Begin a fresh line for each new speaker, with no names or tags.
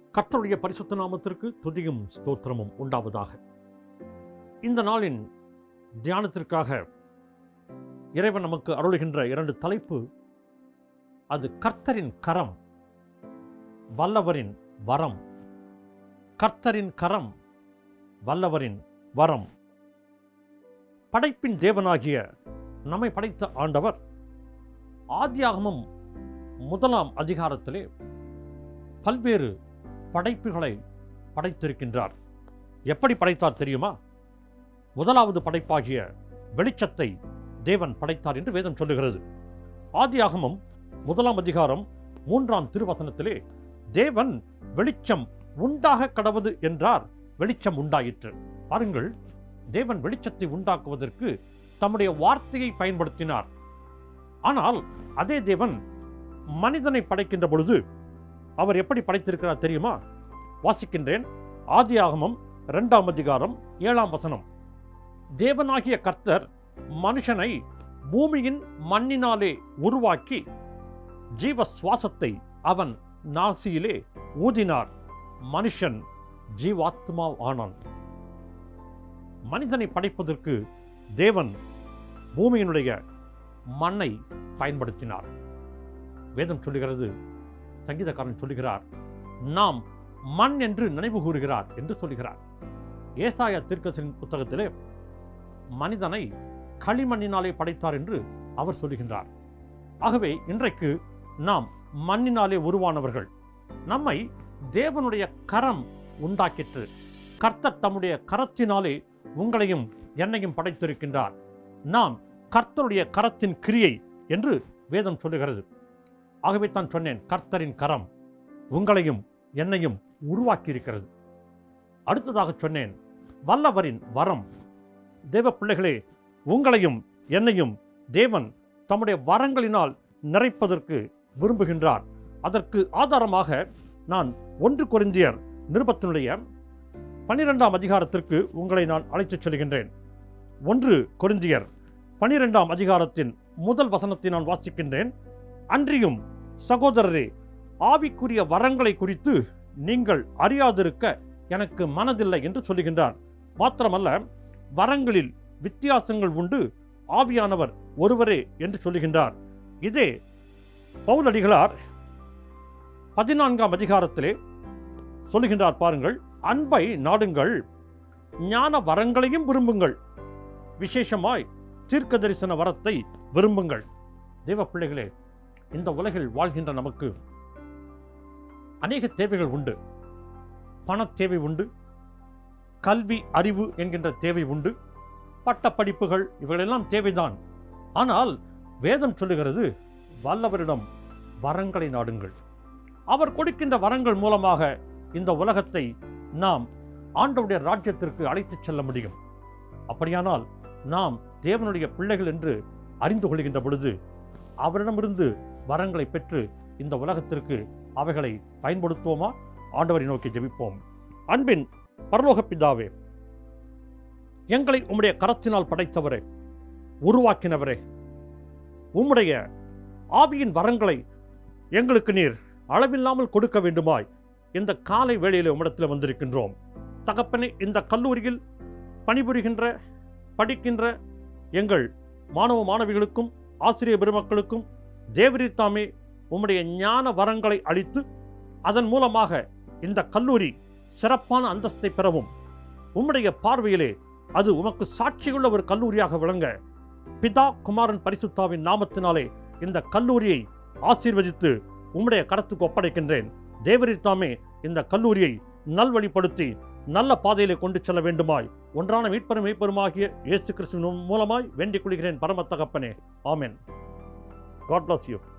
கர்த்தருடைய பரிசுத்த நாமத்திற்கு துதியும் ஸ்தோத்திரமும் உண்டாவதாக இந்த நாளின் தியானத்திற்காக இறைவன் நமக்கு அருளுகின்ற இரண்டு தலைப்பு அது கர்த்தரின் கரம் வல்லவரின் வரம் கர்த்தரின் கரம் வல்லவரின் வரம் படைப்பின் தேவனாகிய நம்மை படைத்த ஆண்டவர் ஆதியாகமம் முதலாம் அதிகாரத்திலே பல்வேறு படைப்புகளை படைத்திருக்கின்றார் எப்படி படைத்தார் தெரியுமா முதலாவது படைப்பாகிய வெளிச்சத்தை தேவன் படைத்தார் என்று வேதம் சொல்லுகிறது ஆதியாகமம் முதலாம் அதிகாரம் மூன்றாம் திருவசனத்திலே தேவன் வெளிச்சம் உண்டாக கடவது என்றார் வெளிச்சம் உண்டாயிற்று பாருங்கள் தேவன் வெளிச்சத்தை உண்டாக்குவதற்கு தம்முடைய வார்த்தையை பயன்படுத்தினார் ஆனால் அதே தேவன் மனிதனை படைக்கின்ற பொழுது அவர் எப்படி படைத்திருக்கிறார் தெரியுமா வாசிக்கின்றேன் ஆதியாகமம் இரண்டாம் அதிகாரம் ஏழாம் வசனம் தேவனாகிய கர்த்தர் மனுஷனை பூமியின் மண்ணினாலே உருவாக்கி ஜீவ சுவாசத்தை அவன் நாசியிலே ஊதினார் மனுஷன் ஜீவாத்மா ஆனான் மனிதனை படைப்பதற்கு தேவன் பூமியினுடைய மண்ணை பயன்படுத்தினார் வேதம் சொல்லுகிறது சங்கீதக்காரன் சொல்லுகிறார் நாம் மண் என்று நினைவு கூறுகிறார் என்று சொல்லுகிறார் ஏசாயா தீர்க்கசின் புத்தகத்திலே மனிதனை களிமண்ணினாலே படைத்தார் என்று அவர் சொல்லுகின்றார் ஆகவே இன்றைக்கு நாம் மண்ணினாலே உருவானவர்கள் நம்மை தேவனுடைய கரம் உண்டாக்கிற்று கர்த்தர் தம்முடைய கரத்தினாலே உங்களையும் என்னையும் படைத்திருக்கின்றார் நாம் கர்த்தருடைய கரத்தின் கிரியை என்று வேதம் சொல்லுகிறது ஆகவே தான் சொன்னேன் கர்த்தரின் கரம் உங்களையும் என்னையும் உருவாக்கி இருக்கிறது அடுத்ததாக சொன்னேன் வல்லவரின் வரம் தேவ பிள்ளைகளே உங்களையும் என்னையும் தேவன் தம்முடைய வரங்களினால் நிறைப்பதற்கு விரும்புகின்றார் அதற்கு ஆதாரமாக நான் ஒன்று கொரிந்தியர் நிருபத்தினுடைய பனிரெண்டாம் அதிகாரத்திற்கு உங்களை நான் அழைத்துச் செல்கின்றேன் ஒன்று கொரிந்தியர் பனிரெண்டாம் அதிகாரத்தின் முதல் வசனத்தை நான் வாசிக்கின்றேன் அன்றியும் சகோதரரே ஆவிக்குரிய வரங்களை குறித்து நீங்கள் அறியாதிருக்க எனக்கு மனதில்லை என்று சொல்லுகின்றார் மாத்திரமல்ல வரங்களில் வித்தியாசங்கள் உண்டு ஆவியானவர் ஒருவரே என்று சொல்லுகின்றார் இதே பவுலடிகளார் பதினான்காம் அதிகாரத்திலே சொல்லுகின்றார் பாருங்கள் அன்பை நாடுங்கள் ஞான வரங்களையும் விரும்புங்கள் விசேஷமாய் தீர்க்க தரிசன வரத்தை விரும்புங்கள் தேவ பிள்ளைகளே இந்த உலகில் வாழ்கின்ற நமக்கு அநேக தேவைகள் உண்டு பண தேவை உண்டு கல்வி அறிவு என்கின்ற தேவை உண்டு பட்ட படிப்புகள் இவைகளெல்லாம் தேவைதான் ஆனால் வேதம் சொல்லுகிறது வல்லவரிடம் வரங்களை நாடுங்கள் அவர் கொடுக்கின்ற வரங்கள் மூலமாக இந்த உலகத்தை நாம் ஆண்டவுடைய ராஜ்யத்திற்கு அழைத்துச் செல்ல முடியும் அப்படியானால் நாம் தேவனுடைய பிள்ளைகள் என்று அறிந்து கொள்கின்ற பொழுது அவரிடமிருந்து வரங்களை பெற்று இந்த உலகத்திற்கு அவைகளை பயன்படுத்துவோமா ஆண்டவரை நோக்கி ஜெபிப்போம் அன்பின் பரலோக பிதாவே எங்களை உம்முடைய கரத்தினால் படைத்தவரே உருவாக்கினவரே உம்முடைய ஆவியின் வரங்களை எங்களுக்கு நீர் அளவில்லாமல் கொடுக்க வேண்டுமாய் இந்த காலை வேளையில் உம்மிடத்தில் வந்திருக்கின்றோம் தகப்பனே இந்த கல்லூரியில் பணிபுரிகின்ற படிக்கின்ற எங்கள் மாணவ மாணவிகளுக்கும் ஆசிரியர் பெருமக்களுக்கும் தேவரீர் தாமே உம்முடைய ஞான வரங்களை அளித்து அதன் மூலமாக இந்த கல்லூரி சிறப்பான அந்தஸ்தை பெறவும் உம்முடைய பார்வையிலே அது உமக்கு சாட்சியுள்ள ஒரு கல்லூரியாக விளங்க பிதா குமாரன் பரிசுத்தாவின் நாமத்தினாலே இந்த கல்லூரியை ஆசீர்வதித்து உம்முடைய கரத்துக்கு ஒப்படைக்கின்றேன் தேவரீர் தாமே இந்த கல்லூரியை நல்வழிப்படுத்தி நல்ல பாதையிலே கொண்டு செல்ல வேண்டுமாய் ஒன்றான மீட்பெரும் மீட்பெருமாகிய இயேசு கிறிஸ்துவின் மூலமாய் வேண்டிக் கொள்கிறேன் பரம தகப்பனே ஆமென் காட் bless யூ